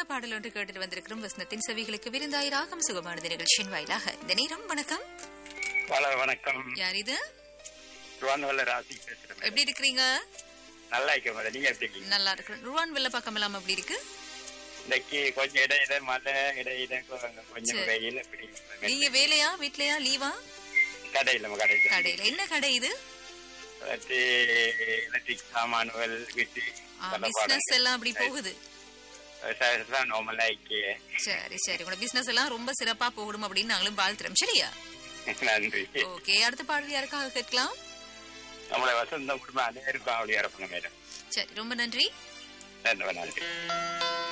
பாடல் ஒன்று கேட்டு வந்திருக்கிறோம் வசனத்தின் செவிகளுக்கு விருந்தாய் ராகம் சுகமானது நிகழ்ச்சியின் வாயிலாக இந்த நேரம் வணக்கம் ஹலோ வணக்கம் யார் இது திருவான்வல்ல ராசி பேசுறேன் எப்படி இருக்கிறீங்க நல்லா இருக்கேன் மேடம் நீங்க எப்படி இருக்கீங்க நல்லா இருக்கு ருவான் வெள்ள பக்கம் எல்லாம் எப்படி இருக்கு இன்னைக்கு கொஞ்சம் இட இட மழை இட இட கொ- கொஞ்சம் சரி. வெயில் இப்படி நீங்க வேலையா வீட்லயா லீவா கடையில் நம்ம கடையில் கடையில என்ன கடை இது எலக்ட்ரிக் சாமான்கள் வீட்டு பிசினஸ் எல்லாம் அப்படி போகுது நார்மலா இருக்கு சரி சரி உங்களோட பிசினஸ் எல்லாம் ரொம்ப சிறப்பா போகணும் அப்படின்னு நாங்களும் வாழ்த்துறோம் சரியா நன்றி ஓகே அடுத்த பாடல் யாருக்காக கேட்கலாம் நம்மளை வசந்தம் குடும்பம் அனைவருக்கும் அப்படி இறப்பணும் மேடம் சரி ரொம்ப நன்றி நன்றி நன்றி